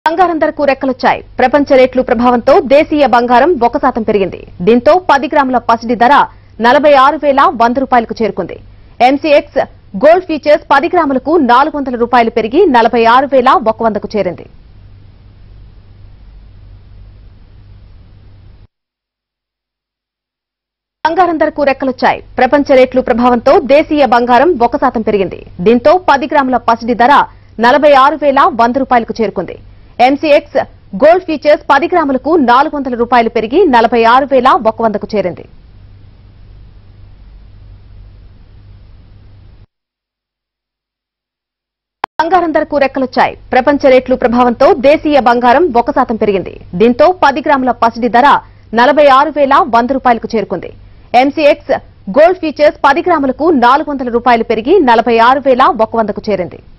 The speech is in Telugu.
బంగారం ధరకు రెక్కలొచ్చాయి ప్రపంచ రేట్లు ప్రభావంతో దేశీయ బంగారం ఒక శాతం పెరిగింది దీంతో పది గ్రాముల పసిడి ధర నలభై ఆరు వేల వంద రూపాయలకు చేరుకుంది ఎంసీఎక్స్ గోల్డ్ ఫీచర్స్ పది గ్రాములకు నాలుగు వందల రూపాయలు పెరిగి నలభై ఆరు వేల ఒక వందకు చేరింది బంగారం ధరకు రెక్కలొచ్చాయి ప్రపంచ రేట్లు ప్రభావంతో దేశీయ బంగారం ఒక శాతం పెరిగింది దీంతో పది గ్రాముల పసిడి ధర నలభై ఆరు వేల వంద రూపాయలకు చేరుకుంది ఎంసీఎక్స్ గోల్డ్ ఫీచర్స్ పది గ్రాములకు నాలుగు వందల రూపాయలు పెరిగి నలభై ఆరు వేల ఒక వందకు చేరింది బంగారం ధరకు రెక్కలొచ్చాయి ప్రపంచ రేట్లు ప్రభావంతో దేశీయ బంగారం ఒక శాతం పెరిగింది దీంతో పది గ్రాముల పసిడి ధర నలభై ఆరు వేల వంద రూపాయలకు చేరుకుంది ఎంసీఎక్స్ గోల్డ్ ఫీచర్స్ పది గ్రాములకు నాలుగు వందల రూపాయలు పెరిగి నలభై ఆరు వేల ఒక వందకు చేరింది